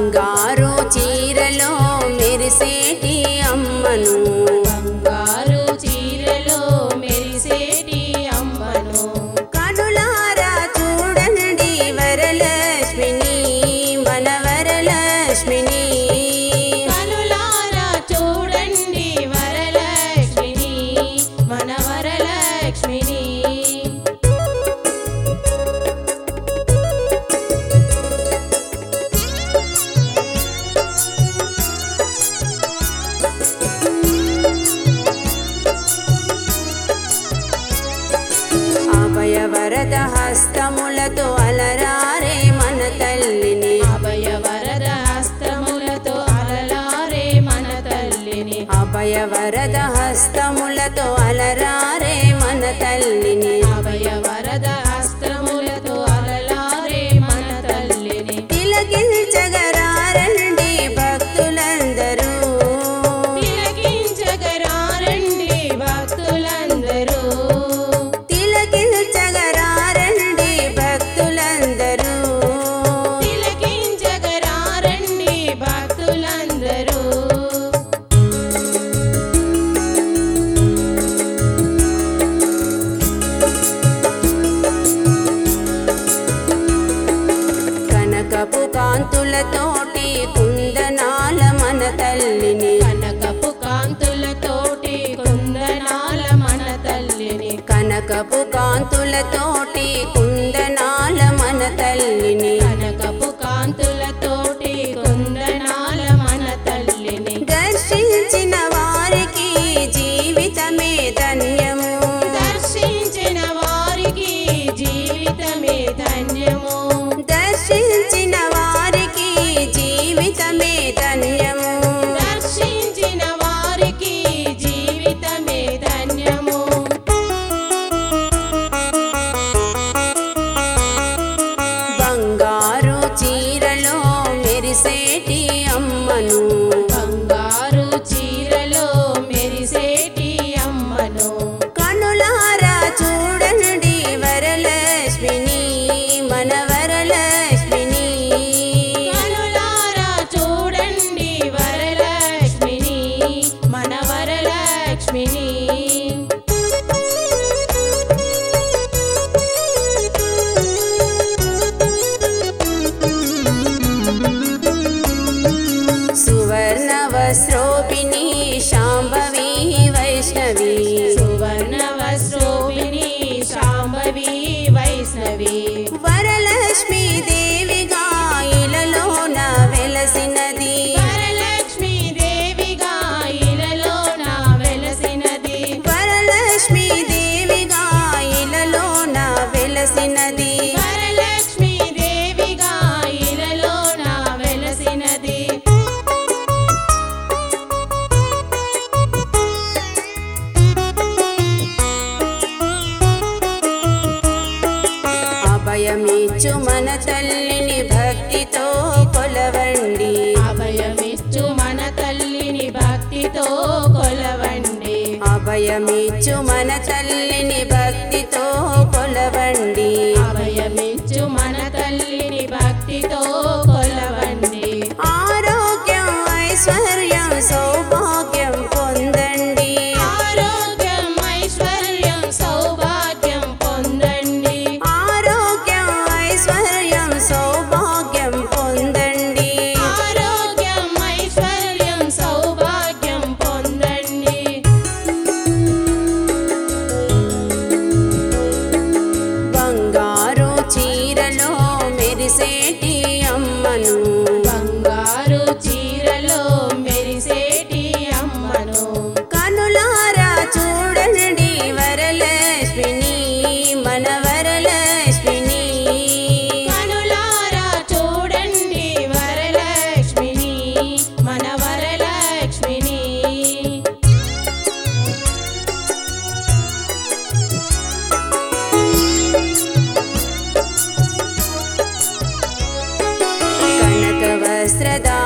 బంగారు చీరలో మెరిసేటి అమ్మను బంగారు చీరలో మెరిసేటి అమ్మను కనులారా చూడండి వరలక్ష్మిని మన వరలక్ష్మిని కనులారా చూడండి వరలక్ష్మిని మన వరలక్ష్మిని అభయ వరద హస్తములతో అలరారే మన తల్లిని అభయ వరద హస్తములతో అలలారే మన తల్లిని అభయ వరద హస్తములతో అలరారే మన తల్లిని అభయ వరద హస్తములతో అలలారే మన తల్లిని తిలకించగరారండి భక్తులందరూ తిలకించగరారండి భక్తులందరూ తిలకించగరారండి భక్తులందరూ తిలకించగరారండి భక్తులందరూ కనకపు కాంతులతోటి కుందనాల మన తల్లిని కనకపు కాంతులతోటి కుందనాల మన తల్లిని కనకపు కాంతులతోటి కుందనాల మన తల్లిని కనకపు కాంతులతోటి కుందనాల మన తల్లిని దర్శించిన వారికి జీవితమే ధన్యము దర్శించిన వారికి జీవితమే ధన్యము దర్శించిన వారికి జీవితమే ధన్యము దర్శించిన వారికి జీవితమే ధన్యము బంగారు చీరలో మెరిసేటి అమ్మను బంగారు చీరలో మెరిసేటి అమ్మను కనులారా చూడండి వరలక్ష్మిని మన వరలక్ష్మిని కనులారా చూడండి వరలక్ష్మిని మన వరలక్ష్మిని సువర్ణ వస్త్రోపిణి శాంభవి వైష్ణవి సువర్ణ వస్త్రోపిణి శాంభవి వైష్ణవి వరలక్ష్మి దేవిగా ఇలలోన వెలసినది వరలక్ష్మి దేవిగా ఇలలోన వెలసినది వరలక్ష్మి దేవిగా ఇలలోన వెలసినది వరలక్ష్మి దేవిగా ఇలలోన వెలసినది అభయమిచ్చు మన తల్లిని భక్తితో కొలవండి అభయమిచ్చు మన తల్లిని భక్తితో కొలవండి అభయమిచ్చు మన తల్లిని భక్తితో కొలవండి అభయమిచ్చు మన తల్లిని భక్తితో కొలవండి ఆరోగ్యం ఐశ్వర్యం సౌభాగ్యం పొందండి ఆరోగ్యం ఐశ్వర్యం సౌభాగ్యం పొందండి ఆరోగ్యం ఐశ్వర్యం సౌభాగ్యం పొందండి ఆరోగ్యం ఐశ్వర్యం సౌభాగ్యం పొందండి బంగారు చీరలో మెరిసేటి అమ్మను బంగారు చీరలో మెరిసేటి అమ్మను కనులారా చూడండి వరలక్ష్మిని మన వరలక్ష్మిని కనులారా చూడండి వరలక్ష్మిని మన వరలక్ష్మిని కనక వస్త్రదా